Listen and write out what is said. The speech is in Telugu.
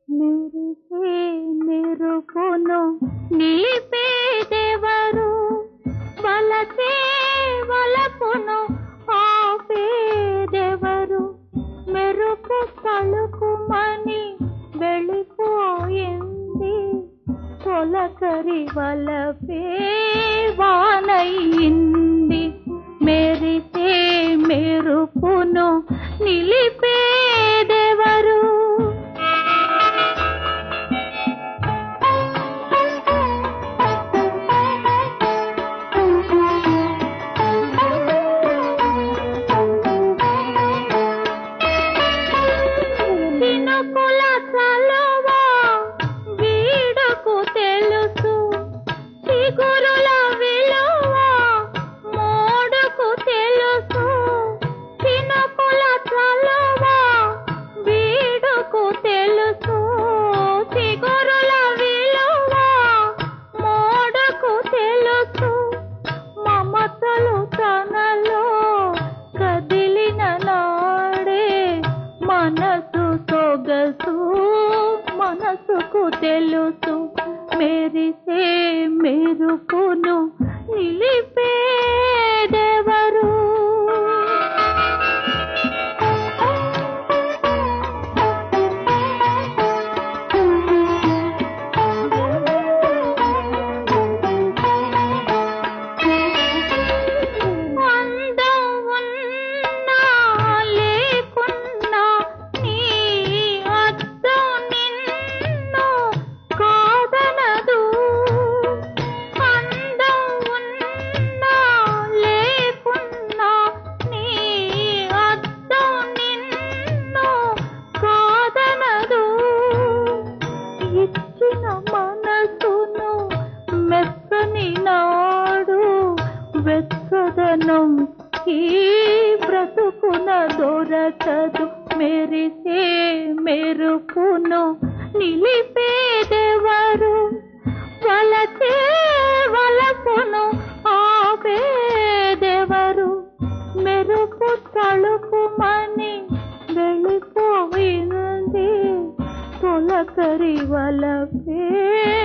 మెరిసే మెరుపును నిలిపేదెవరు వలసే వలపును ఆపేదెవరు మెరుపు తలుకుమని వెళ్ళిపోయింది తొలకరి వలపే వానయింది మెరిసే మెరుపును నిలిపేదెవరు చినుకుల చలువ వీడుకు తెలుసు చిగురుల విలువ మోడుకు తెలుసు చినుకుల చలువ వీడుకు తెలుసు చిగురుల విలువ మోడుకు తెలుసు మమతలు తనలో కదిలిన నాడే మనసు సొగసు మనసుకు తెలుసు మెరిసే మెరుపును నిలిపేదెవరు అందం ఉన్నా లేకున్నా నీ అద్దం నిన్ను కాదనదు అందం ఉన్నా లేకున్నా నీ అద్దం నిన్ను కాదనదు ఇచ్చిన మనసును మెత్తని నాడు వెచ్చదనం ఈ బ్రతుకున దొరకదు మెరిసే మెరుపును నిలిపేదెవరు వలచే వలపును ఆపేదెవరు మెరుపు తలుపుమని వెళ్ళిపోయింది తొలకరి వలపే